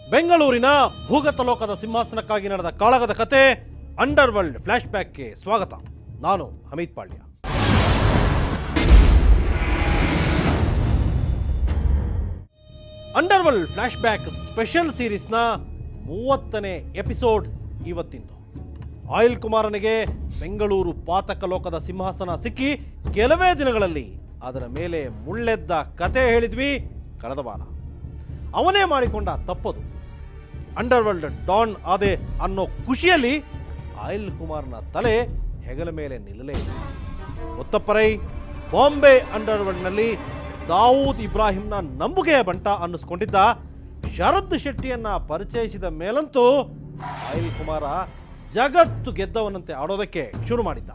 ಬೆಂಗಳೂರಿನ ಭೂಗತ ಲೋಕದ ಸಿಂಹಾಸನಕ್ಕಾಗಿ ನಡೆದ ಕಾಳಗದ ಕತೆ ಅಂಡರ್ ವರ್ಲ್ಡ್ ಫ್ಲಾಶ್ ಬ್ಯಾಕ್ಗೆ ಸ್ವಾಗತ ನಾನು Hameed Palya underworld flashback special ಸೀರೀಸ್ನ ಮೂವತ್ತನೇ ಎಪಿಸೋಡ್ ಇವತ್ತಿಂದು ಆಯಿಲ್ ಕುಮಾರನಿಗೆ ಬೆಂಗಳೂರು ಪಾತಕ ಲೋಕದ ಸಿಂಹಾಸನ ಸಿಕ್ಕಿ ಕೆಲವೇ ದಿನಗಳಲ್ಲಿ ಅದರ ಮೇಲೆ ಮುಳ್ಳೆದ್ದ ಕತೆ ಹೇಳಿದ್ವಿ ಕಳೆದ ವಾರ ಅವನೇ ಮಾಡಿಕೊಂಡ ತಪ್ಪದು ಅಂಡರ್ ವರ್ಲ್ಡ್ ಡಾನ್ ಆದೆ ಅನ್ನೋ ಖುಷಿಯಲ್ಲಿ ಆಯಿಲ್ ಕುಮಾರ್ನ ತಲೆ ಹೆಗಲ ಮೇಲೆ ನಿಲ್ಲಲೇ ಇಲ್ಲ ಮುತ್ತಪ್ಪರೈ ಬಾಂಬೆ ಅಂಡರ್ ವರ್ಲ್ಡ್ನಲ್ಲಿ ದಾವೂದ್ ಇಬ್ರಾಹಿಂನ ನಂಬುಗೆಯ ಬಂಟ ಅನ್ನಿಸ್ಕೊಂಡಿದ್ದ ಶರದ್ ಶೆಟ್ಟಿಯನ್ನ ಪರಿಚಯಿಸಿದ ಮೇಲಂತೂ ಆಯಿಲ್ ಕುಮಾರ ಜಗತ್ತು ಗೆದ್ದವನಂತೆ ಆಡೋದಕ್ಕೆ ಶುರು ಮಾಡಿದ್ದ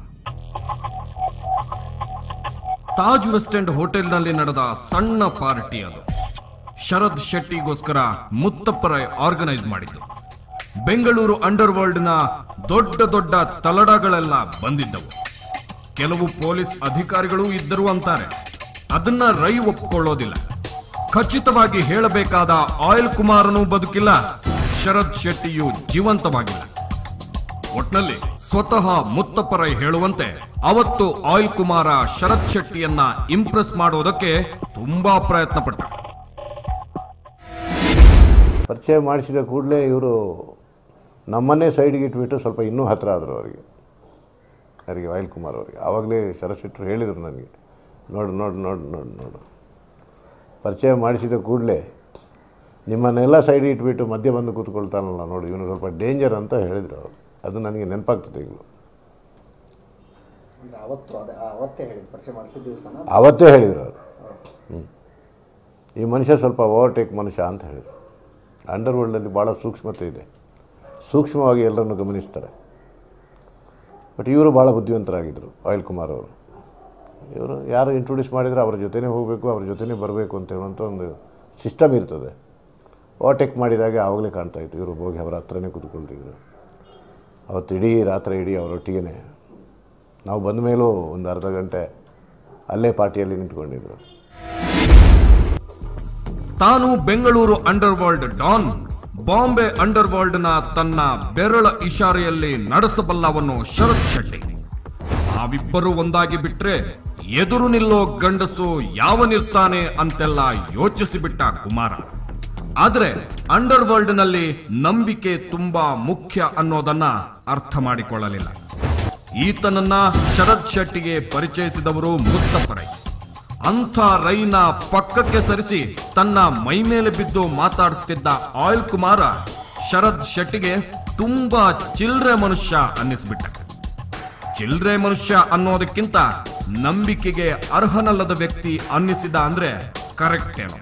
ತಾಜ್ ವೆಸ್ಟ್ ಎಂಡ್ ಹೋಟೆಲ್ನಲ್ಲಿ ನಡೆದ ಸಣ್ಣ ಪಾರ್ಟಿ ಅದು ಶರದ್ ಶೆಟ್ಟಿಗೋಸ್ಕರ ಮುತ್ತಪ್ಪರಾಯ್ ಆರ್ಗನೈಸ್ ಮಾಡಿದ್ದು ಬೆಂಗಳೂರು ಅಂಡರ್ ವರ್ಲ್ಡ್ನ ದೊಡ್ಡ ದೊಡ್ಡ ತಲಡಗಳೆಲ್ಲ ಬಂದಿದ್ದವು ಕೆಲವು ಪೊಲೀಸ್ ಅಧಿಕಾರಿಗಳು ಇದ್ದರು ಅಂತಾರೆ ಅದನ್ನ ರೈ ಒಪ್ಕೊಳ್ಳೋದಿಲ್ಲ ಖಚಿತವಾಗಿ ಹೇಳಬೇಕಾದ ಆಯಿಲ್ ಕುಮಾರನೂ ಬದುಕಿಲ್ಲ ಶರದ್ ಶೆಟ್ಟಿಯು ಜೀವಂತವಾಗಿಲ್ಲ ಒಟ್ನಲ್ಲಿ ಸ್ವತಃ ಮುತ್ತಪ್ಪರೈ ಹೇಳುವಂತೆ ಅವತ್ತು ಆಯಿಲ್ ಕುಮಾರ ಶರತ್ ಶೆಟ್ಟಿಯನ್ನ ಇಂಪ್ರೆಸ್ ಮಾಡೋದಕ್ಕೆ ತುಂಬಾ ಪ್ರಯತ್ನ ಪಟ್ಟ ಪರಿಚಯ ಮಾಡಿಸಿದ ಕೂಡಲೇ ಇವರು ನಮ್ಮನ್ನೇ ಸೈಡ್ಗೆ ಇಟ್ಬಿಟ್ಟು ಸ್ವಲ್ಪ ಇನ್ನೂ ಹತ್ತಿರ ಆದರು ಅವರಿಗೆ ಅವರಿಗೆ ವಾಯಿಲ್ ಕುಮಾರ್ ಅವರಿಗೆ ಆವಾಗಲೇ ಶರಶೆಟ್ಟರು ಹೇಳಿದರು ನನಗೆ ನೋಡು ನೋಡು ನೋಡು ನೋಡು ನೋಡು ಪರಿಚಯ ಮಾಡಿಸಿದ ಕೂಡಲೇ ನಿಮ್ಮನ್ನೆಲ್ಲ ಸೈಡ್ ಇಟ್ಬಿಟ್ಟು ಮಧ್ಯೆ ಬಂದು ಕೂತ್ಕೊಳ್ತಾನಲ್ಲ ನೋಡಿ ಇವನು ಸ್ವಲ್ಪ ಡೇಂಜರ್ ಅಂತ ಹೇಳಿದರು ಅವರು ಅದು ನನಗೆ ನೆನಪಾಗ್ತದೆ ಈಗಲೂ ಅಂದ್ರೆ ಅವತ್ತು ಅದೇ ಅವತ್ತೇ ಹೇಳಿದ್ದು ಪರಿಚಯ ಮಾಡಿಸಿದ ದಿವಸನ ಅವತ್ತೇ ಹೇಳಿದರು ಅವರು ಹ್ಞೂ ಈ ಮನುಷ್ಯ ಸ್ವಲ್ಪ ಓವರ್ಟೇಕ್ ಮನುಷ್ಯ ಅಂತ ಹೇಳಿದರು ಅಂಡರ್ ವರ್ಲ್ಡಲ್ಲಿ ಭಾಳ ಸೂಕ್ಷ್ಮತೆ ಇದೆ ಸೂಕ್ಷ್ಮವಾಗಿ ಎಲ್ಲರನ್ನು ಗಮನಿಸ್ತಾರೆ ಬಟ್ ಇವರು ಭಾಳ ಬುದ್ಧಿವಂತರಾಗಿದ್ದರು ಆಯಿಲ್ ಕುಮಾರ್ ಅವರು ಇವರು ಯಾರು ಇಂಟ್ರೊಡ್ಯೂಸ್ ಮಾಡಿದರೆ ಅವ್ರ ಜೊತೆನೇ ಹೋಗಬೇಕು ಅವ್ರ ಜೊತೆನೇ ಬರಬೇಕು ಅಂತ ಹೇಳುವಂಥ ಒಂದು ಸಿಸ್ಟಮ್ ಇರ್ತದೆ ಓವರ್ಟೇಕ್ ಮಾಡಿದಾಗ ಆವಾಗಲೇ ಕಾಣ್ತಾ ಇತ್ತು ಇವರು ಹೋಗಿ ಅವರ ಹತ್ರನೇ ಕೂತ್ಕೊಳ್ತಿದ್ರು ಅವತ್ತು ಇಡೀ ರಾತ್ರಿ ಇಡೀ ಅವರೊಟ್ಟಿಗೆ ನಾವು ಬಂದ ಮೇಲೂ ಒಂದು ಅರ್ಧ ಗಂಟೆ ಅಲ್ಲೇ ಪಾರ್ಟಿಯಲ್ಲಿ ನಿಂತ್ಕೊಂಡಿದ್ರು ತಾನು Bengaluru underworld don Bombay underworld ನ ತನ್ನ ಬೆರಳ ಇಶಾರೆಯಲ್ಲಿ ನಡೆಸಬಲ್ಲವನು ಶರತ್ ಶೆಟ್ಟಿ ನಾವಿಬ್ಬರು ಒಂದಾಗಿ ಬಿಟ್ರೆ ಎದುರು ನಿಲ್ಲೋ ಗಂಡಸು ಯಾವನಿರ್ತಾನೆ ಅಂತೆಲ್ಲ ಯೋಚಿಸಿಬಿಟ್ಟ ಕುಮಾರ ಆದ್ರೆ ಅಂಡರ್ ವರ್ಲ್ಡ್ ನಲ್ಲಿ ನಂಬಿಕೆ ತುಂಬಾ ಮುಖ್ಯ ಅನ್ನೋದನ್ನ ಅರ್ಥ ಮಾಡಿಕೊಳ್ಳಲಿಲ್ಲ ಈತನನ್ನ ಶರತ್ ಶೆಟ್ಟಿಗೆ ಪರಿಚಯಿಸಿದವರು ಮುತ್ತಪ್ಪರೈ ಅಂಥ ರೈನ ಪಕ್ಕಕ್ಕೆ ಸರಿಸಿ ತನ್ನ ಮೈ ಮೇಲೆ ಬಿದ್ದು ಮಾತಾಡುತ್ತಿದ್ದ ಆಯಿಲ್ ಕುಮಾರ ಶರದ್ ಶೆಟ್ಟಿಗೆ ತುಂಬಾ ಚಿಲ್ರೆ ಮನುಷ್ಯ ಅನ್ನಿಸ್ಬಿಟ್ಟ ಚಿಲ್ರೆ ಮನುಷ್ಯ ಅನ್ನೋದಕ್ಕಿಂತ ನಂಬಿಕೆಗೆ ಅರ್ಹನಲ್ಲದ ವ್ಯಕ್ತಿ ಅನ್ನಿಸಿದ ಅಂದ್ರೆ ಕರೆಕ್ಟ್ ಏನೋ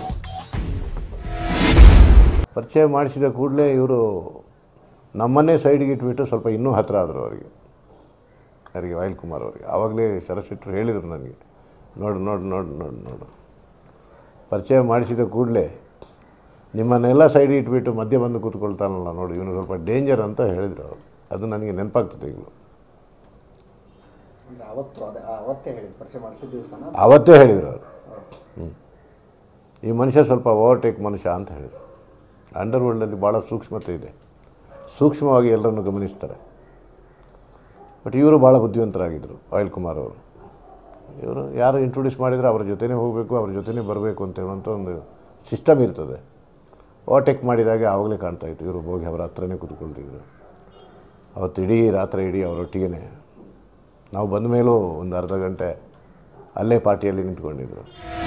ಪರಿಚಯ ಮಾಡಿಸಿದ ಕೂಡಲೇ ಇವರು ನಮ್ಮನ್ನೇ ಸೈಡ್ಗೆ ಇಟ್ಬಿಟ್ಟು ಸ್ವಲ್ಪ ಇನ್ನೂ ಹತ್ತಿರ ಆದರು ಅವರಿಗೆ ಅವರಿಗೆ ವಾಯಿಲ್ ಕುಮಾರ್ ಅವರಿಗೆ ಆವಾಗಲೇ ಶರಶೆಟ್ಟರು ಹೇಳಿದರು ನನಗೆ ನೋಡು ನೋಡು ನೋಡು ನೋಡು ನೋಡು ಪರಿಚಯ ಮಾಡಿಸಿದ ಕೂಡಲೇ ನಿಮ್ಮನ್ನೆಲ್ಲ ಸೈಡ್ಗೆ ಇಟ್ಬಿಟ್ಟು ಮಧ್ಯೆ ಬಂದು ಕೂತ್ಕೊಳ್ತಾನಲ್ಲ ನೋಡಿ ಇವನು ಸ್ವಲ್ಪ ಡೇಂಜರ್ ಅಂತ ಹೇಳಿದರು ಅವರು ಅದು ನನಗೆ ನೆನಪಾಗ್ತದೆ ಈಗಲೂ ಅಂದ್ರೆ ಅವತ್ತು ಅದೇ ಅವತ್ತೇ ಹೇಳಿದ್ದು ಪರಿಚಯ ಮಾಡಿಸಿದ ದಿವಸನ ಅವತ್ತೇ ಹೇಳಿದರು ಅವರು ಹ್ಞೂ ಈ ಮನುಷ್ಯ ಸ್ವಲ್ಪ ಓವರ್ಟೇಕ್ ಮನುಷ್ಯ ಅಂತ ಹೇಳಿದರು ಅಂಡರ್ ವರ್ಲ್ಡಲ್ಲಿ ಭಾಳ ಸೂಕ್ಷ್ಮತೆ ಇದೆ ಸೂಕ್ಷ್ಮವಾಗಿ ಎಲ್ಲರನ್ನು ಗಮನಿಸ್ತಾರೆ ಬಟ್ ಇವರು ಭಾಳ ಬುದ್ಧಿವಂತರಾಗಿದ್ದರು ಆಯಿಲ್ ಕುಮಾರ್ ಅವರು ಇವರು ಯಾರು ಇಂಟ್ರೊಡ್ಯೂಸ್ ಮಾಡಿದರೆ ಅವ್ರ ಜೊತೆನೇ ಹೋಗಬೇಕು ಅವ್ರ ಜೊತೆನೇ ಬರಬೇಕು ಅಂತ ಹೇಳುವಂಥ ಒಂದು ಸಿಸ್ಟಮ್ ಇರ್ತದೆ ಓವರ್ಟೇಕ್ ಮಾಡಿದಾಗ ಆವಾಗಲೇ ಕಾಣ್ತಾ ಇತ್ತು ಇವರು ಹೋಗಿ ಅವರ ಹತ್ರನೇ ಕೂತ್ಕೊಳ್ತಿದ್ರು ಅವತ್ತು ಇಡೀ ರಾತ್ರಿ ಇಡೀ ಅವರೊಟ್ಟಿಗೆ ನಾವು ಬಂದ ಮೇಲೂ ಒಂದು ಅರ್ಧ ಗಂಟೆ ಅಲ್ಲೇ ಪಾರ್ಟಿಯಲ್ಲಿ ನಿಂತ್ಕೊಂಡಿದ್ರು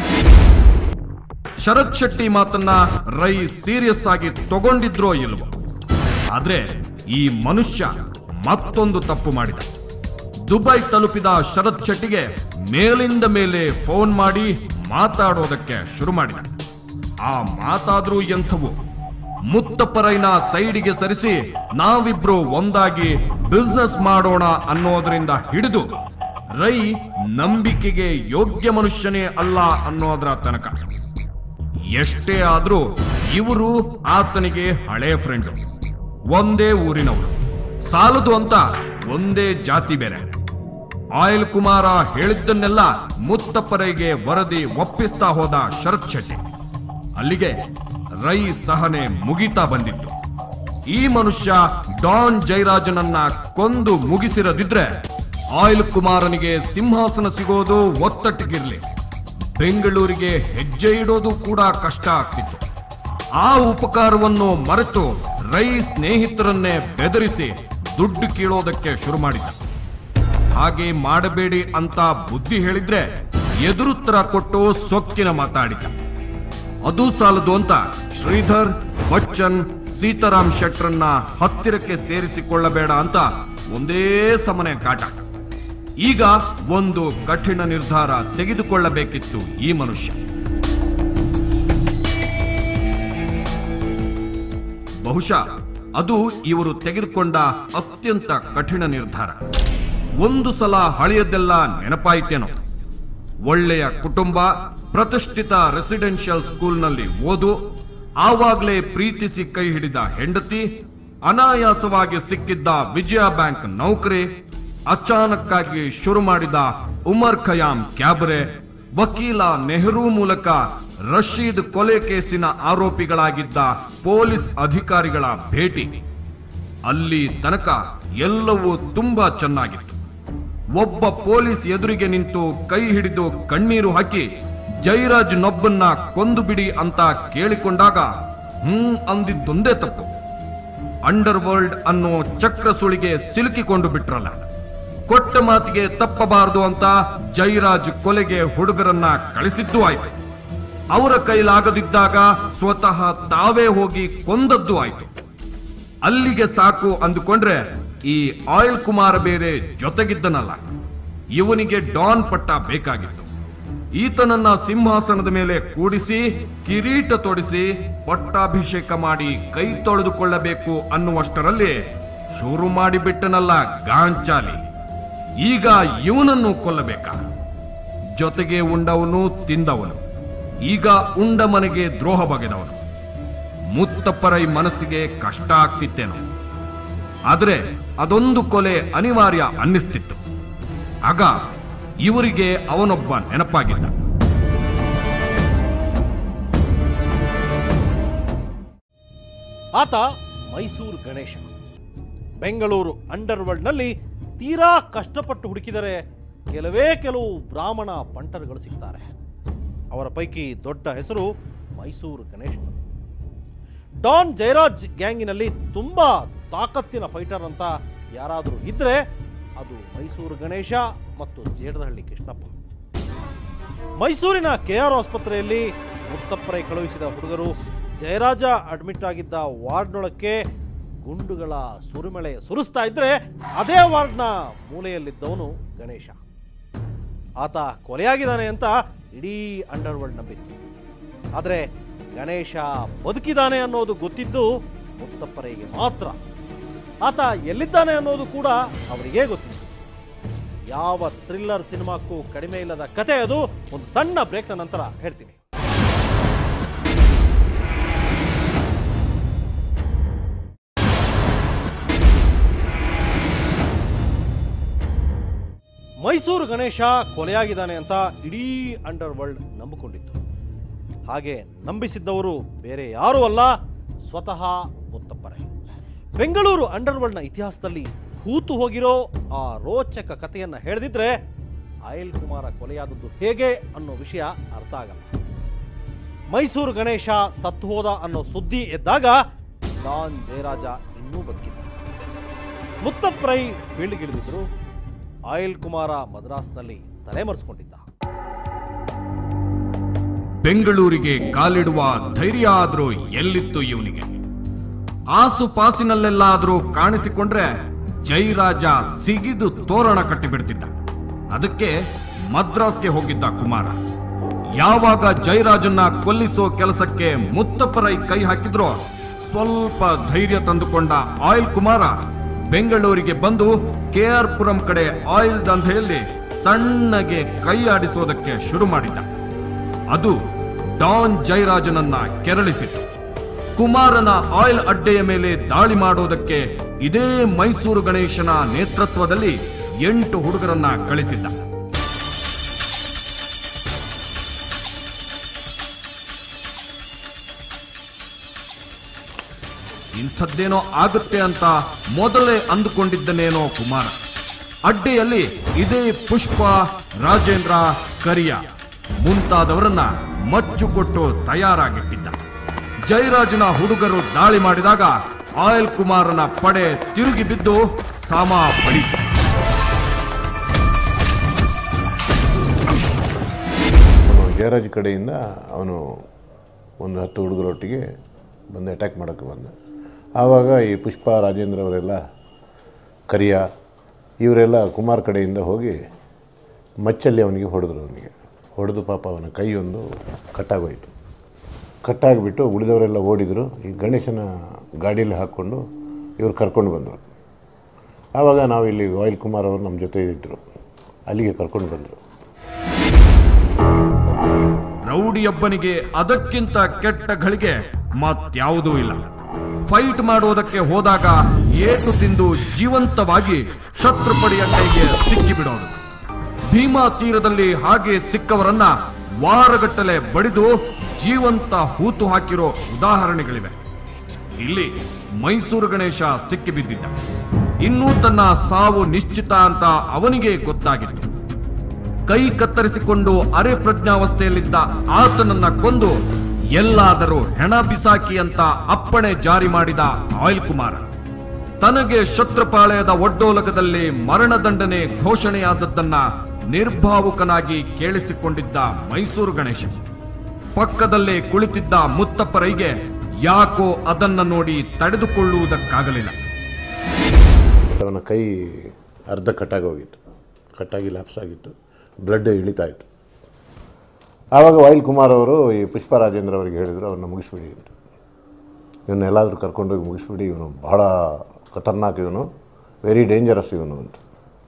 ಶರತ್ ಶೆಟ್ಟಿ ಮಾತನ್ನ ರೈ ಸೀರಿಯಸ್ ಆಗಿ ತಗೊಂಡಿದ್ರೋ ಇಲ್ವೋ ಆದ್ರೆ ಈ ಮನುಷ್ಯ ಮತ್ತೊಂದು ತಪ್ಪು ಮಾಡಿದ ದುಬೈ ತಲುಪಿದ ಶರತ್ ಶೆಟ್ಟಿಗೆ ಮೇಲಿಂದ ಮೇಲೆ ಫೋನ್ ಮಾಡಿ ಮಾತಾಡೋದಕ್ಕೆ ಶುರು ಮಾಡಿದ ಆ ಮಾತಾದ್ರೂ ಎಂಥವು ಮುತ್ತಪ್ಪರೈನ ಸೈಡಿಗೆ ಸರಿಸಿ ನಾವಿಬ್ರು ಒಂದಾಗಿ ಬಿಸ್ನೆಸ್ ಮಾಡೋಣ ಅನ್ನೋದ್ರಿಂದ ಹಿಡಿದು ರೈ ನಂಬಿಕೆಗೆ ಯೋಗ್ಯ ಮನುಷ್ಯನೇ ಅಲ್ಲ ಅನ್ನೋದರ ತನಕ ಎಷ್ಟೇ ಆದ್ರೂ ಇವರು ಆತನಿಗೆ ಹಳೆ ಫ್ರೆಂಡ್ ಒಂದೇ ಊರಿನವರು ಸಾಲದು ಅಂತ ಒಂದೇ ಜಾತಿ ಬೇರೆ ಆಯಿಲ್ ಕುಮಾರ ಹೇಳಿದ್ದನ್ನೆಲ್ಲ ಮುತ್ತಪ್ಪರಿಗೆ ವರದಿ ಒಪ್ಪಿಸ್ತಾ ಹೋದ ಶರತ್ ಶೆಟ್ಟಿ ಅಲ್ಲಿಗೆ ರೈ ಸಹನೆ ಮುಗಿತಾ ಬಂದಿತ್ತು ಈ ಮನುಷ್ಯ ಡಾನ್ ಜಯರಾಜನನ್ನ ಕೊಂದು ಮುಗಿಸಿರದಿದ್ರೆ ಆಯಿಲ್ ಕುಮಾರನಿಗೆ ಸಿಂಹಾಸನ ಸಿಗೋದು ಒತ್ತಟ್ಟಿಗಿರ್ಲಿ ಬೆಂಗಳೂರಿಗೆ ಹೆಜ್ಜೆ ಇಡೋದು ಕೂಡ ಕಷ್ಟ ಆಗ್ತಿತ್ತು ಆ ಉಪಕಾರವನ್ನು ಮರೆತು ರೈ ಸ್ನೇಹಿತರನ್ನೇ ಬೆದರಿಸಿ ದುಡ್ಡು ಕೀಳೋದಕ್ಕೆ ಶುರು ಮಾಡಿದ ಹಾಗೆ ಮಾಡಬೇಡಿ ಅಂತ ಬುದ್ಧಿ ಹೇಳಿದ್ರೆ ಎದುರುತ್ತರ ಕೊಟ್ಟು ಸೊಕ್ಕಿನ ಮಾತಾಡಿದ ಅದು ಸಾಲದು ಅಂತ ಶ್ರೀಧರ್ ಬಚ್ಚನ್ ಸೀತಾರಾಮ್ ಶೆಟ್ರನ್ನ ಹತ್ತಿರಕ್ಕೆ ಸೇರಿಸಿಕೊಳ್ಳಬೇಡ ಅಂತ ಒಂದೇ ಸಮನೆ ಕಾಟ ಈಗ ಒಂದು ಕಠಿಣ ನಿರ್ಧಾರ ತೆಗೆದುಕೊಳ್ಳಬೇಕಿತ್ತು ಈ ಮನುಷ್ಯ ಬಹುಶಃ ಅದು ಇವರು ತೆಗೆದುಕೊಂಡ ಅತ್ಯಂತ ಕಠಿಣ ನಿರ್ಧಾರ ಒಂದು ಸಲ ಹಳೆಯದೆಲ್ಲ ನೆನಪಾಯಿತೇನೋ ಒಳ್ಳೆಯ ಕುಟುಂಬ ಪ್ರತಿಷ್ಠಿತ ರೆಸಿಡೆನ್ಷಿಯಲ್ ಸ್ಕೂಲ್ನಲ್ಲಿ ಓದು ಆವಾಗಲೇ ಪ್ರೀತಿಸಿ ಕೈ ಹಿಡಿದ ಹೆಂಡತಿ ಅನಾಯಾಸವಾಗಿ ಸಿಕ್ಕಿದ್ದ ವಿಜಯ ಬ್ಯಾಂಕ್ ನೌಕರಿ ಅಚಾನಕ್ಕಾಗಿ ಶುರು ಮಾಡಿದ ಉಮರ್ ಖಯಾಂ ಕ್ಯಾಬರೆ ವಕೀಲ ನೆಹರು ಮೂಲಕ ರಶೀದ್ ಕೊಲೆ ಕೇಸಿನ ಆರೋಪಿಗಳಾಗಿದ್ದ ಪೊಲೀಸ್ ಅಧಿಕಾರಿಗಳ ಭೇಟಿ ಅಲ್ಲಿ ತನಕ ಎಲ್ಲವೂ ತುಂಬಾ ಚೆನ್ನಾಗಿತ್ತು ಒಬ್ಬ ಪೊಲೀಸ್ ಎದುರಿಗೆ ನಿಂತು ಕೈ ಹಿಡಿದು ಕಣ್ಣೀರು ಹಾಕಿ ಜೈರಾಜ್ ನೊಬ್ಬನ್ನ ಕೊಂದು ಬಿಡಿ ಅಂತ ಕೇಳಿಕೊಂಡಾಗ ಹ್ಮ್ ಅಂದಿದ್ದೊಂದೇ ತಪ್ಪು ಅಂಡರ್ ವರ್ಲ್ಡ್ ಅನ್ನೋ ಚಕ್ರ ಸುಳಿಗೆ ಸಿಲುಕಿಕೊಂಡು ಬಿಟ್ರಲ್ಲ ಕೊಟ್ಟ ಮಾತಿಗೆ ತಪ್ಪಬಾರದು ಅಂತ ಜೈರಾಜ್ ಕೊಲೆಗೆ ಹುಡುಗರನ್ನ ಕಳಿಸಿದ್ದು ಆಯ್ತು ಅವರ ಕೈಲಾಗದಿದ್ದಾಗ ಸ್ವತಃ ತಾವೇ ಹೋಗಿ ಕೊಂದದ್ದು ಆಯ್ತು ಅಲ್ಲಿಗೆ ಸಾಕು ಅಂದುಕೊಂಡ್ರೆ ಈ ಆಯಿಲ್ ಕುಮಾರ್ ಬೇರೆ ಜೊತೆಗಿದ್ದನಲ್ಲ ಇವನಿಗೆ ಡಾನ್ ಪಟ್ಟ ಬೇಕಾಗಿತ್ತು ಈತನನ್ನ ಸಿಂಹಾಸನದ ಮೇಲೆ ಕೂಡಿಸಿ ಕಿರೀಟ ತೊಡಿಸಿ ಪಟ್ಟಾಭಿಷೇಕ ಮಾಡಿ ಕೈ ತೊಳೆದುಕೊಳ್ಳಬೇಕು ಅನ್ನುವಷ್ಟರಲ್ಲಿ ಶುರು ಮಾಡಿಬಿಟ್ಟನಲ್ಲ ಗಾಂಚಾಲಿ ಈಗ ಇವನನ್ನು ಕೊಲ್ಲಬೇಕಾ ಜೊತೆಗೆ ಉಂಡವನು ತಿಂದವನು ಈಗ ಉಂಡ ಮನೆಗೆ ದ್ರೋಹ ಬಗೆದವನು ಮುತ್ತಪ್ಪರೈ ಮನಸ್ಸಿಗೆ ಕಷ್ಟ ಆಗ್ತಿತ್ತೇನೋ ಆದರೆ ಅದೊಂದು ಕೊಲೆ ಅನಿವಾರ್ಯ ಅನ್ನಿಸ್ತಿತ್ತು ಆಗ ಇವರಿಗೆ ಅವನೊಬ್ಬ ನೆನಪಾಗಿದ್ದ ಆತ ಮೈಸೂರು ಗಣೇಶ ಬೆಂಗಳೂರು ಅಂಡರ್ ವರ್ಲ್ಡ್ನಲ್ಲಿ ತೀರಾ ಕಷ್ಟಪಟ್ಟು ಹುಡುಕಿದರೆ ಕೆಲವೇ ಕೆಲವು ಬ್ರಾಹ್ಮಣ ಪಂಟರ್ಗಳು ಸಿಗ್ತಾರೆ ಅವರ ಪೈಕಿ ದೊಡ್ಡ ಹೆಸರು ಮೈಸೂರು ಗಣೇಶ ಡಾನ್ ಜಯರಾಜ್ ಗ್ಯಾಂಗಿನಲ್ಲಿ ತುಂಬಾ ತಾಕತ್ತಿನ ಫೈಟರ್ ಅಂತ ಯಾರಾದರೂ ಇದ್ರೆ ಅದು ಮೈಸೂರು ಗಣೇಶ ಮತ್ತು ಜೇಡರಹಳ್ಳಿ ಕೃಷ್ಣಪ್ಪ ಮೈಸೂರಿನ ಕೆಆರ್ ಆಸ್ಪತ್ರೆಯಲ್ಲಿ ಮುತ್ತಪ್ಪರೈ ಕಳುಹಿಸಿದ ಹುಡುಗರು ಜಯರಾಜ ಅಡ್ಮಿಟ್ ಆಗಿದ್ದ ವಾರ್ಡ್ನೊಳಕ್ಕೆ ಗುಂಡುಗಳ ಸುರಿಮಳೆ ಸುರಿಸ್ತಾ ಇದ್ರೆ ಅದೇ ವಾರ್ಡ್ನ ಮೂಲೆಯಲ್ಲಿದ್ದವನು ಗಣೇಶ ಆತ ಕೊಲೆಯಾಗಿದ್ದಾನೆ ಅಂತ ಇಡೀ ಅಂಡರ್ ವರ್ಲ್ಡ್ ನಂಬಿತ್ತು ಆದರೆ ಗಣೇಶ ಬದುಕಿದ್ದಾನೆ ಅನ್ನೋದು ಗೊತ್ತಿದ್ದು ಮುತ್ತಪ್ಪರೆಗೆ ಮಾತ್ರ ಆತ ಎಲ್ಲಿದ್ದಾನೆ ಅನ್ನೋದು ಕೂಡ ಅವರಿಗೇ ಗೊತ್ತಿತ್ತು ಯಾವ ಥ್ರಿಲ್ಲರ್ ಸಿನಿಮಾಕ್ಕೂ ಕಡಿಮೆ ಇಲ್ಲದ ಕತೆ ಅದು ಒಂದು ಸಣ್ಣ ಬ್ರೇಕ್ನ ನಂತರ ಹೇಳ್ತೀನಿ ಮೈಸೂರು ಗಣೇಶ ಕೊಲೆಯಾಗಿದ್ದಾನೆ ಅಂತ ಇಡೀ ಅಂಡರ್ ವರ್ಲ್ಡ್ ನಂಬಿಕೊಂಡಿತ್ತು ಹಾಗೆ ನಂಬಿಸಿದ್ದವರು ಬೇರೆ ಯಾರೂ ಅಲ್ಲ ಸ್ವತಃ ಮುತ್ತಪ್ಪರೆ ಬೆಂಗಳೂರು ಅಂಡರ್ ವರ್ಲ್ಡ್ನ ಇತಿಹಾಸದಲ್ಲಿ ಹೂತು ಹೋಗಿರೋ ಆ ರೋಚಕ ಕಥೆಯನ್ನ ಹೇಳದಿದ್ರೆ ಅನಿಲ್ ಕುಮಾರ ಕೊಲೆಯಾದದ್ದು ಹೇಗೆ ಅನ್ನೋ ವಿಷಯ ಅರ್ಥ ಆಗಲ್ಲ ಮೈಸೂರು ಗಣೇಶ ಸತ್ತು ಹೋದ ಅನ್ನೋ ಸುದ್ದಿ ಎದ್ದಾಗ ಡಾನ್ ಜಯರಾಜ ಇನ್ನೂ ಬದುಕಿದ್ದ ಮುತ್ತಪ್ರೈ ಫೀಲ್ಡ್ಗಿಳಿದಿದ್ರು ಆಯಿಲ್ ಕುಮಾರ ಮದ್ರಾಸ್ನಲ್ಲಿ ತಲೆಮರೆಸ್ಕೊಂಡಿದ್ದ ಬೆಂಗಳೂರಿಗೆ ಕಾಲಿಡುವ ಧೈರ್ಯ ಆದ್ರೂ ಎಲ್ಲಿತ್ತು ಇವನಿಗೆ ಆಸುಪಾಸಿನಲ್ಲೆಲ್ಲಾದ್ರೂ ಕಾಣಿಸಿಕೊಂಡ್ರೆ ಜೈರಾಜ ಸಿಗಿದು ತೋರಣ ಕಟ್ಟಿಬಿಡ್ತಿದ್ದ ಅದಕ್ಕೆ ಮದ್ರಾಸ್ಗೆ ಹೋಗಿದ್ದ ಕುಮಾರ ಯಾವಾಗ ಜೈರಾಜನ್ನ ಕೊಲ್ಲಿಸೋ ಕೆಲಸಕ್ಕೆ ಮುತ್ತಪ್ಪರೈ ಕೈ ಹಾಕಿದ್ರೋ ಸ್ವಲ್ಪ ಧೈರ್ಯ ತಂದುಕೊಂಡ ಆಯಿಲ್ ಕುಮಾರ ಬೆಂಗಳೂರಿಗೆ ಬಂದು ಕೆಆರ್ ಪುರಂ ಕಡೆ ಆಯಿಲ್ ದಂಧೆಯಲ್ಲಿ ಸಣ್ಣಗೆ ಕೈ ಆಡಿಸೋದಕ್ಕೆ ಶುರು ಮಾಡಿದ್ದ ಅದು ಡಾನ್ ಜಯರಾಜನನ್ನ ಕೆರಳಿಸಿತು ಕುಮಾರನ ಆಯಿಲ್ ಅಡ್ಡೆಯ ಮೇಲೆ ದಾಳಿ ಮಾಡೋದಕ್ಕೆ ಇದೇ ಮೈಸೂರು ಗಣೇಶನ ನೇತೃತ್ವದಲ್ಲಿ ಎಂಟು ಹುಡುಗರನ್ನ ಕಳಿಸಿದ್ದ ಇಂಥದ್ದೇನೋ ಆಗುತ್ತೆ ಅಂತ ಮೊದಲೇ ಅಂದುಕೊಂಡಿದ್ದನೇನೋ ಕುಮಾರ ಅಡ್ಡೆಯಲ್ಲಿ ಇದೇ ಪುಷ್ಪ ರಾಜೇಂದ್ರ ಕರಿಯ ಮುಂತಾದವರನ್ನ ಮಚ್ಚು ಕೊಟ್ಟು ತಯಾರಾಗಿಟ್ಟಿದ್ದ ಜಯರಾಜನ ಹುಡುಗರು ದಾಳಿ ಮಾಡಿದಾಗ ಆಯಲ್ ಕುಮಾರನ ಪಡೆ ತಿರುಗಿ ಬಿದ್ದು ಸಾಮ ಬಳಿತು ಅವನು ಜಯರಾಜ್ ಕಡೆಯಿಂದ ಅವನು ಒಂದು ಹತ್ತು ಹುಡುಗರೊಟ್ಟಿಗೆ ಬಂದು ಅಟ್ಯಾಕ್ ಮಾಡೋಕ್ಕೆ ಬಂದ ಆವಾಗ ಈ ಪುಷ್ಪ ರಾಜೇಂದ್ರ ಅವರೆಲ್ಲ ಕರಿಯ ಇವರೆಲ್ಲ ಕುಮಾರ್ ಕಡೆಯಿಂದ ಹೋಗಿ ಮಚ್ಚಲ್ಲಿ ಅವನಿಗೆ ಹೊಡೆದ್ರು ಅವನಿಗೆ ಹೊಡೆದು ಪಾಪ ಅವನ ಕೈ ಒಂದು ಕಟ್ಟಾಗೋಯ್ತು ಕಟ್ಟಾಗಿಬಿಟ್ಟು ಉಳಿದವರೆಲ್ಲ ಓಡಿದರು ಈ ಗಣೇಶನ ಗಾಡಿಯಲ್ಲಿ ಹಾಕ್ಕೊಂಡು ಇವ್ರು ಕರ್ಕೊಂಡು ಬಂದರು ಆವಾಗ ನಾವು ಇಲ್ಲಿ ವಾಯಿಲ್ ಕುಮಾರ್ ಅವರು ನಮ್ಮ ಜೊತೆ ಇದ್ದರು ಅಲ್ಲಿಗೆ ಕರ್ಕೊಂಡು ಬಂದರು ರೌಡಿಯೊಬ್ಬನಿಗೆ ಅದಕ್ಕಿಂತ ಕೆಟ್ಟ ಗಳಿಗೆ ಮತ್ಯಾವುದೂ ಇಲ್ಲ ಫೈಟ್ ಮಾಡುವುದಕ್ಕೆ ಹೋದಾಗ ಏಟು ತಿಂದು ಜೀವಂತವಾಗಿ ಶತ್ರುಪಡೆಯ ಕೈಗೆ ಸಿಕ್ಕಿಬಿಡೋದು ಭೀಮಾ ತೀರದಲ್ಲಿ ಹಾಗೆ ಸಿಕ್ಕವರನ್ನ ವಾರಗಟ್ಟಲೆ ಬಡಿದು ಜೀವಂತ ಹೂತು ಹಾಕಿರೋ ಉದಾಹರಣೆಗಳಿವೆ ಇಲ್ಲಿ ಮೈಸೂರು ಗಣೇಶ ಸಿಕ್ಕಿಬಿದ್ದಿದ್ದ ಇನ್ನೂ ತನ್ನ ಸಾವು ನಿಶ್ಚಿತ ಅಂತ ಅವನಿಗೆ ಗೊತ್ತಾಗಿತ್ತು ಕೈ ಕತ್ತರಿಸಿಕೊಂಡು ಅರೆ ಪ್ರಜ್ಞಾವಸ್ಥೆಯಲ್ಲಿದ್ದ ಆತನನ್ನ ಕೊಂದು ಎಲ್ಲಾದರೂ ಹೆಣ ಬಿಸಾಕಿ ಅಂತ ಅಪ್ಪಣೆ ಜಾರಿ ಮಾಡಿದ ಆಯಿಲ್ ಕುಮಾರ ತನಗೆ ಶತ್ರುಪಾಳಯದ ಒಡ್ಡೋಲಕದಲ್ಲಿ ಮರಣದಂಡನೆ ಘೋಷಣೆಯಾದದ್ದನ್ನ ನಿರ್ಭಾವುಕನಾಗಿ ಕೇಳಿಸಿಕೊಂಡಿದ್ದ ಮೈಸೂರು ಗಣೇಶ ಪಕ್ಕದಲ್ಲೇ ಕುಳಿತಿದ್ದ ಮುತ್ತಪ್ಪರೈಗೆ ಯಾಕೋ ಅದನ್ನ ನೋಡಿ ತಡೆದುಕೊಳ್ಳುವುದಕ್ಕಾಗಲಿಲ್ಲ ಬಟ್ ಅವನ ಕೈ ಅರ್ಧ ಕಟ್ಟಾಗೋಗಿತ್ತು ಕಟ್ಟಾಗಿ ಲ್ಯಾಪ್ಸ್ ಆಗಿತ್ತು ಬ್ಲಡ್ ಇಳಿತಾ ಇತ್ತು ಆವಾಗ ವಾಯಿಲ್ ಕುಮಾರ್ ಅವರು ಈ ಪುಷ್ಪ ರಾಜೇಂದ್ರ ಅವರಿಗೆ ಹೇಳಿದರು ಅವನ್ನ ಮುಗಿಸ್ಬಿಡಿ ಅಂತ ಇವನ್ನ ಎಲ್ಲಾದರೂ ಕರ್ಕೊಂಡೋಗಿ ಮುಗಿಸ್ಬಿಡಿ ಇವನು ಭಾಳ ಖತರ್ನಾಕ್ ಇವನು ವೆರಿ ಡೇಂಜರಸ್ ಇವನು ಅಂತ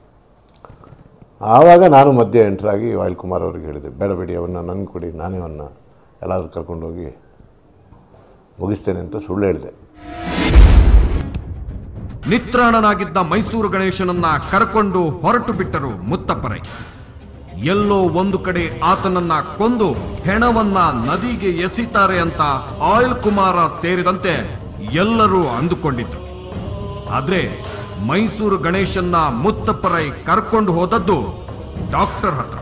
ಆವಾಗ ನಾನು ಮಧ್ಯೆ ಎಂಟ್ರಾಗಿ ವಾಯಿಲ್ ಕುಮಾರ್ ಅವ್ರಿಗೆ ಹೇಳಿದೆ ಬೇಡ ಬೇಡಿ ಅವನ್ನ ನನಗೆ ಕೊಡಿ ನಾನೇ ಅವನ್ನ ಎಲ್ಲಾದರೂ ಕರ್ಕೊಂಡೋಗಿ ಮುಗಿಸ್ತೇನೆ ಅಂತ ಸುಳ್ಳು ಹೇಳಿದೆ ನಿತ್ರಾಣನಾಗಿದ್ದ ಮೈಸೂರು ಗಣೇಶನನ್ನ ಕರ್ಕೊಂಡು ಹೊರಟು ಬಿಟ್ಟರು ಮುತ್ತಪ್ಪರೈ ಎಲ್ಲೋ ಒಂದು ಕಡೆ ಆತನನ್ನ ಕೊಂದು ಹೆಣವನ್ನ ನದಿಗೆ ಎಸಿತಾರೆ ಅಂತ ಆಯಿಲ್ ಕುಮಾರ ಸೇರಿದಂತೆ ಎಲ್ಲರೂ ಅಂದುಕೊಂಡಿದ್ರು ಆದ್ರೆ ಮೈಸೂರು ಗಣೇಶನ್ನ ಮುತ್ತಪ್ಪರೈ ಕರ್ಕೊಂಡು ಹೋದದ್ದು ಡಾಕ್ಟರ್ ಹತ್ರ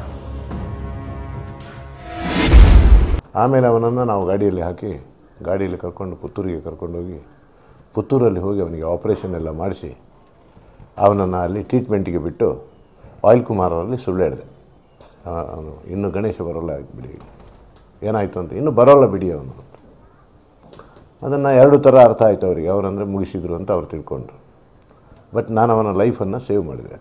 ಆಮೇಲೆ ಅವನನ್ನು ನಾವು ಗಾಡಿಯಲ್ಲಿ ಹಾಕಿ ಗಾಡಿಯಲ್ಲಿ ಕರ್ಕೊಂಡು ಪುತ್ತೂರಿಗೆ ಕರ್ಕೊಂಡೋಗಿ ಪುತ್ತೂರಲ್ಲಿ ಹೋಗಿ ಅವನಿಗೆ ಆಪರೇಷನ್ ಎಲ್ಲ ಮಾಡಿಸಿ ಅವನನ್ನು ಅಲ್ಲಿ ಟ್ರೀಟ್ಮೆಂಟಿಗೆ ಬಿಟ್ಟು ಆಯಿಲ್ ಕುಮಾರ್ ಅವರಲ್ಲಿ ಸುಳ್ಳು ಹೇಳಿದೆ ಆ, ಅವನು ಇನ್ನು ಗಣೇಶ ಬರೋಲ್ಲ ಬಿಡಿ ಏನಾಯಿತು ಅಂತ ಇನ್ನು ಬರೋಲ್ಲ ಬಿಡಿ ಅವನು ಅದನ್ನು ಎರಡು ಥರ ಅರ್ಥ ಆಯಿತು ಅವರಿಗೆ ಅವರಂದರೆ ಮುಗಿಸಿದ್ರು ಅಂತ ಅವ್ರು ತಿಳ್ಕೊಂಡ್ರು ಬಟ್ ನಾನು ಅವನ ಲೈಫನ್ನು ಸೇವ್ ಮಾಡಿದೆ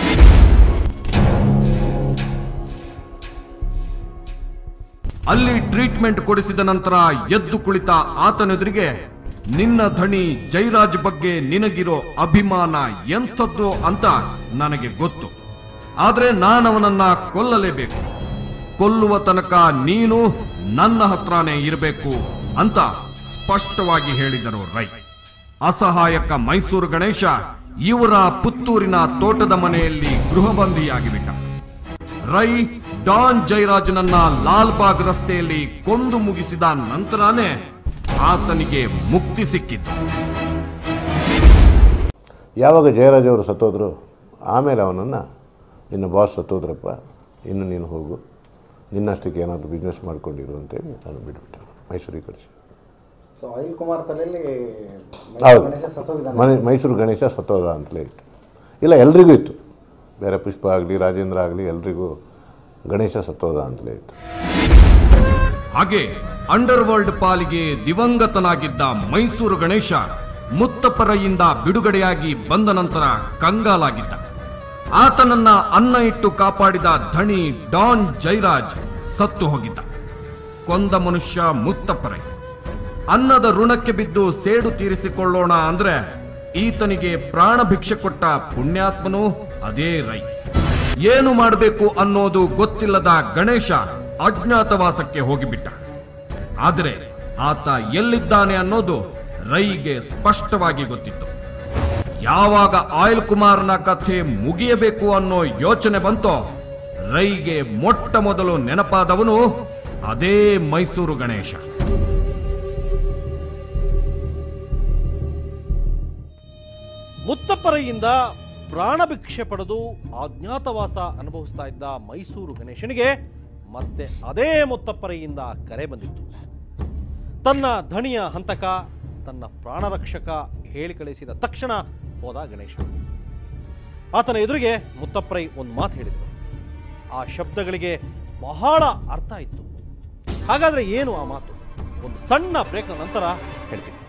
ಅಲ್ಲಿ ಟ್ರೀಟ್ಮೆಂಟ್ ಕೊಡಿಸಿದ ನಂತರ ಎದ್ದು ಕುಳಿತ ಆತನೆದುರಿಗೆ ನಿನ್ನ ಧಣಿ ಜೈರಾಜ್ ಬಗ್ಗೆ ನಿನಗಿರೋ ಅಭಿಮಾನ ಎಂಥದ್ದು ಅಂತ ನನಗೆ ಗೊತ್ತು ಆದ್ರೆ ನಾನವನನ್ನ ಕೊಲ್ಲಲೇಬೇಕು ಕೊಲ್ಲುವ ತನಕ ನೀನು ನನ್ನ ಹತ್ರನೇ ಇರಬೇಕು ಅಂತ ಸ್ಪಷ್ಟವಾಗಿ ಹೇಳಿದರು ರೈ ಅಸಹಾಯಕ ಮೈಸೂರು ಗಣೇಶ ಇವರ ಪುತ್ತೂರಿನ ತೋಟದ ಮನೆಯಲ್ಲಿ ಗೃಹಬಂದಿಯಾಗಿಬಿಟ್ಟ ರೈ ಡಾನ್ ಜಯರಾಜನನ್ನ ಲಾಲ್ಬಾಗ್ ರಸ್ತೆಯಲ್ಲಿ ಕೊಂದು ಮುಗಿಸಿದ ನಂತರನೇ ಆತನಿಗೆ ಮುಕ್ತಿ ಸಿಕ್ಕಿತು ಯಾವಾಗ ಜಯರಾಜ್ ಅವರು ಸತ್ತೋದ್ರು ಆಮೇಲೆ ಅವನನ್ನು ನಿನ್ನ ಬಾಸ್ ಸತ್ತೋದ್ರಪ್ಪ ಇನ್ನು ನೀನು ಹೋಗು ನಿನ್ನಷ್ಟಕ್ಕೆ ಏನಾದರೂ ಬಿಸ್ನೆಸ್ ಮಾಡ್ಕೊಂಡಿರು ಅಂತೇಳಿ ನಾನು ಬಿಟ್ಬಿಟ್ಟೆ ಮೈಸೂರಿಗೆ ಕಳಿಸಿ ಸೊ ಅನಿಲ್ ಕುಮಾರ್ ತಲೆಯಲ್ಲಿ ಹೌದು ಗಣೇಶ ಸತ್ತೋಗಿದ್ದಾನೆ ಮನೆ ಮೈಸೂರು ಗಣೇಶ ಸತ್ತೋದ ಅಂತಲೇ ಇತ್ತು ಇಲ್ಲ ಎಲ್ರಿಗೂ ಇತ್ತು ಬೇರೆ ಪುಷ್ಪ ಆಗಲಿ ರಾಜೇಂದ್ರ ಆಗಲಿ ಎಲ್ರಿಗೂ ಗಣೇಶ ಸತ್ತೋದ ಅಂತಲೇ ಇತ್ತು ಹಾಗೆ ಅಂಡರ್ ವರ್ಲ್ಡ್ ಪಾಲಿಗೆ ದಿವಂಗತನಾಗಿದ್ದ ಮೈಸೂರು ಗಣೇಶ ಮುತ್ತಪ್ಪರೈಯಿಂದ ಬಿಡುಗಡೆಯಾಗಿ ಬಂದ ನಂತರ ಕಂಗಾಲಾಗಿದ್ದ ಆತನನ್ನ ಅನ್ನ ಇಟ್ಟು ಕಾಪಾಡಿದ ಧಣಿ ಡಾನ್ ಜೈರಾಜ್ ಸತ್ತು ಹೋಗಿದ್ದ ಕೊಂದ ಮನುಷ್ಯ ಮುತ್ತಪ್ಪರೈ ಅನ್ನದ ಋಣಕ್ಕೆ ಬಿದ್ದು ಸೇಡು ತೀರಿಸಿಕೊಳ್ಳೋಣ ಅಂದ್ರೆ ಈತನಿಗೆ ಪ್ರಾಣ ಭಿಕ್ಷೆ ಕೊಟ್ಟ ಪುಣ್ಯಾತ್ಮನು ಅದೇ ರೈ ಏನು ಮಾಡಬೇಕು ಅನ್ನೋದು ಗೊತ್ತಿಲ್ಲದ ಗಣೇಶ ಅಜ್ಞಾತವಾಸಕ್ಕೆ ಹೋಗಿಬಿಟ್ಟ ಆದರೆ ಆತ ಎಲ್ಲಿದ್ದಾನೆ ಅನ್ನೋದು ರೈಗೆ ಸ್ಪಷ್ಟವಾಗಿ ಗೊತ್ತಿತ್ತು ಯಾವಾಗ ಆಯಿಲ್ ಕುಮಾರ್ನ ಕಥೆ ಮುಗಿಯಬೇಕು ಅನ್ನೋ ಯೋಚನೆ ಬಂತೋ ರೈಗೆ ಮೊಟ್ಟ ಮೊದಲು ನೆನಪಾದವನು ಅದೇ ಮೈಸೂರು ಗಣೇಶ ಮುತ್ತಪ್ಪರೈಯಿಂದ ಪ್ರಾಣಭಿಕ್ಷೆ ಪಡೆದು ಅಜ್ಞಾತವಾಸ ಅನುಭವಿಸ್ತಾ ಇದ್ದ ಮೈಸೂರು ಗಣೇಶನಿಗೆ ಮತ್ತೆ ಅದೇ ಮುತ್ತಪ್ಪರೈಯಿಂದ ಕರೆ ಬಂದಿತ್ತು ತನ್ನ ಧಣಿಯ ಹಂತಕ ತನ್ನ ಪ್ರಾಣರಕ್ಷಕ ಹೇಳಿ ಕಳಿಸಿದ ತಕ್ಷಣ ಹೋದ ಗಣೇಶ ಆತನ ಎದುರಿಗೆ ಮುತ್ತಪ್ಪರೈ ಒಂದು ಮಾತು ಹೇಳಿದರು ಆ ಶಬ್ದಗಳಿಗೆ ಬಹಳ ಅರ್ಥ ಇತ್ತು ಹಾಗಾದ್ರೆ ಏನು ಆ ಮಾತು ಒಂದು ಸಣ್ಣ ಬ್ರೇಕ್ನ ನಂತರ ಹೇಳ್ತೀನಿ